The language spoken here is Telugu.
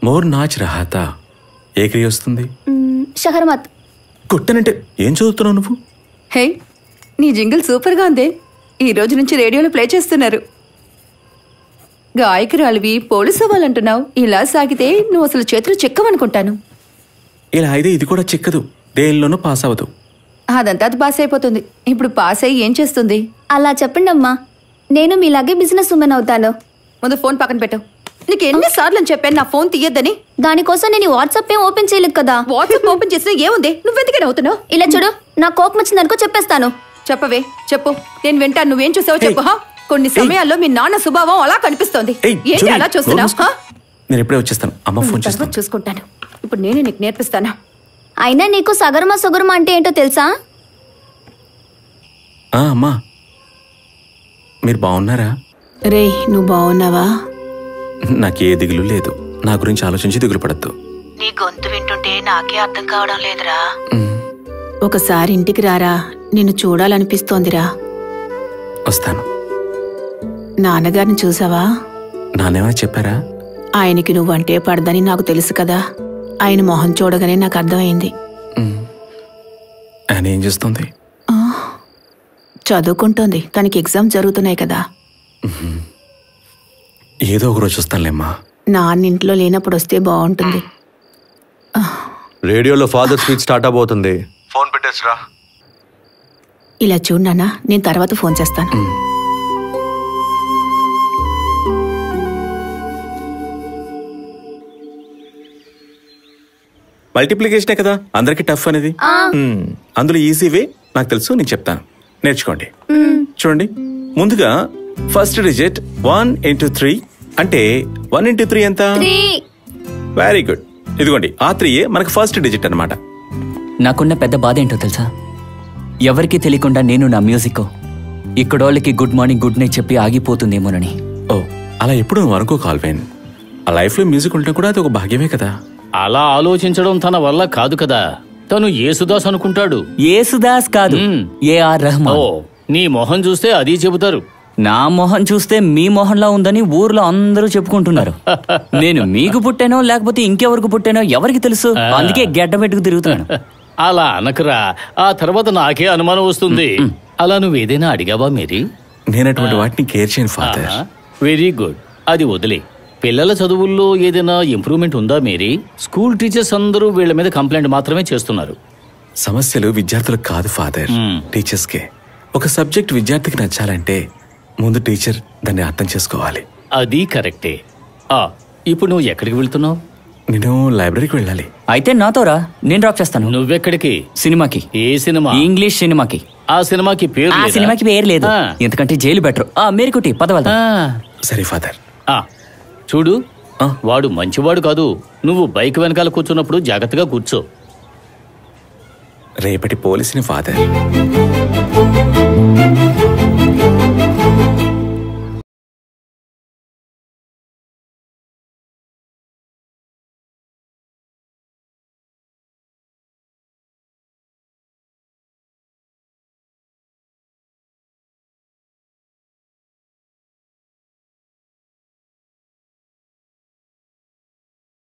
మోర్ నాచ్ రహాతా ఏ క్రియ వస్తుంది మ్మ్, షహర్మత్ కొట్టనంటే ఏం చదువుతున్నావు నువ్వు హే నీ జింగిల్ సూపర్గా ఉంది ఈ రోజు నుంచి రేడియోలో ప్లే చేస్తున్నారు గాయకురాలివి పోలీసు అవ్వాలంటున్నావు ఇలా సాగితే నువ్వు అసలు చేతులు చెక్కవనుకుంటాను ఇలా అయితే ఇది కూడా చిక్కదు దేనిలోనూ పాస్ అవ్వదు అదంతా అది పాస్ అయిపోతుంది ఇప్పుడు పాస్ అయ్యి ఏం చేస్తుంది అలా చెప్పండి అమ్మా నేను మీలాగే బిజినెస్ ఉమెన్ అవుతాను ముందు ఫోన్ పక్కన పెట్టు నీకు ఎన్నిసార్లు అని చెప్పాను నా ఫోన్ తీయొద్దని దానికోసం నేను వాట్సాప్ ఏం ఓపెన్ చేయలేదు కదా వాట్సాప్ ఓపెన్ చేసినా ఏముంది నువ్వెందుకని అవుతున్నావు ఇలా చూడు నా కోపం వచ్చిందనుకో చెప్పేస్తాను చెప్పవే చెప్పు నేను వింటాను నువ్వేం చూసావో చెప్పు హా? కొన్ని సమయాల్లో మీ నాన్న స్వభావం అలా కనిపిస్తోంది ఏయ్, ఏంటి జూలీ, అలా చూస్తున్నావు నోరు మూసుకో. నేను ఎప్పుడే వచ్చేస్తాను అమ్మ ఫోన్ తర్వాత చేస్తాను చూసుకుంటాను ఇప్పుడు నేనే నీకు నేర్పిస్తాను అయినా నీకు సగర్మ సుగర్మ అంటే ఏంటో తెలుసా ఆ, అమ్మా మీరు బాగున్నారా రే నువ్వు బాగున్నావా నాకు ఏ దిగులు లేదు నా గురించి ఆలోచించి దిగులు పడద్దు నీ గొంతు వింటుంటే నాకే అర్థం కావడం లేదురా ఒకసారి ఇంటికి రారా నిన్ను చూడాలనిపిస్తోందిరా వస్తాను నాన్నగారిని చూసావా నానేమైనా చెప్పారా ఆయనకి నువ్వంటే పడదని నాకు తెలుసు కదా ఆయన మొహం చూడగానే నాకు అర్థమైంది ఆయన ఏం చేస్తుంది చదువుకుంటోంది తనకి ఎగ్జామ్ జరుగుతున్నాయి కదా ఏదో ఒక రోజు వస్తానులేమ్మా నాన్న ఇంట్లో లేనప్పుడు వస్తే బాగుంటుంది రేడియోలో ఫాదర్ స్పీచ్ స్టార్ట్ అవబోతుంది ఫోన్ పెట్టేసిరా ఇలా చూడు నాన్న నేను తర్వాత ఫోన్ చేస్తాను మల్టిప్లికేషనే కదా అందరికి టఫ్ అనేది మ్మ్. అందులో ఈజీ వే నాకు తెలుసు నేను చెప్తాను నేర్చుకోండి చూడండి ముందుగా first digit one into three అంటే వన్ ఇంటూ త్రీ ఎంత త్రీ వెరీ గుడ్ ఇదిగోండి ఆ త్రీయే మనకు ఫస్ట్ డిజిట్ అన్నమాట నాకున్న పెద్ద బాధ ఏంటో తెలుసా ఎవరికీ తెలియకుండా నేను నా మ్యూజిక్ ఇక్కడోళ్ళకి గుడ్ మార్నింగ్ గుడ్ నైట్ చెప్పి ఆగిపోతుందేమోనని ఓ అలా ఎప్పుడు నువ్వు అనుకో కాల్వేన్ ఆ లైఫ్లో మ్యూజిక్ ఉంటే కూడా అది ఒక భాగ్యమే కదా అలా ఆలోచించడం తన వల్ల కాదు కదా తను యేసుదాస్ అనుకుంటాడు ఏసుదాస్ కాదు మ్మ్. ఏఆర్ ఓ రెహమాన్ నీ మొహం చూస్తే అది చెబుతారు నా మొహం చూస్తే మీ మొహంలా ఉందని ఊర్లో అందరూ చెప్పుకుంటున్నారు నేను మీకు పుట్టానో లేకపోతే ఇంకెవరికి పుట్టానో ఎవరికి తెలుసు అందుకే గెడ్డ పెట్టుకు తిరుగుతున్నాను అలా అనకరా ఆ తర్వాత నాకే అనుమానం వస్తుంది అలా నువ్వు ఏదైనా అడిగావా మేరీ నేను అటువంటి వాటిని కేర్ చేయను ఫాదర్ వెరీ గుడ్ అది వదిలే పిల్లల చదువుల్లో ఏదైనా ఇంప్రూవ్మెంట్ ఉందా మేరీ స్కూల్ టీచర్స్ అందరూ వీళ్ళ మీద కంప్లైంట్ మాత్రమే చేస్తున్నారు సమస్యలు విద్యార్థులకు కాదు ఫాదర్ మ్మ్. టీచర్స్కే ఒక సబ్జెక్ట్ విద్యార్థికి నచ్చాలంటే ముందు టీచర్ దాన్ని అర్థం చేసుకోవాలి అది కరెక్టే ఆ ఇప్పుడు నువ్వు ఎక్కడికి వెళ్తున్నావు నేను లైబ్రరీకి వెళ్ళాలి అయితే నాతో రా నేను డ్రాప్ చేస్తాను నువ్వెక్కడికి సినిమాకి ఏ సినిమా ఇంగ్లీష్ సినిమాకి ఆ సినిమాకి పేరు ఆ లేదా? సినిమాకి పేరు లేదు ఆ. ఎందుకంటే జైలు బెటర్ ఆ మేరుకుటి పద వెళ్దాం ఆ, సరే ఫాదర్ ఆ, చూడు ఆ. వాడు మంచివాడు కాదు నువ్వు బైక్ వెనకాల కూర్చున్నప్పుడు జాగ్రత్తగా కూర్చో రేపటి పోలీసుని ఫాదర్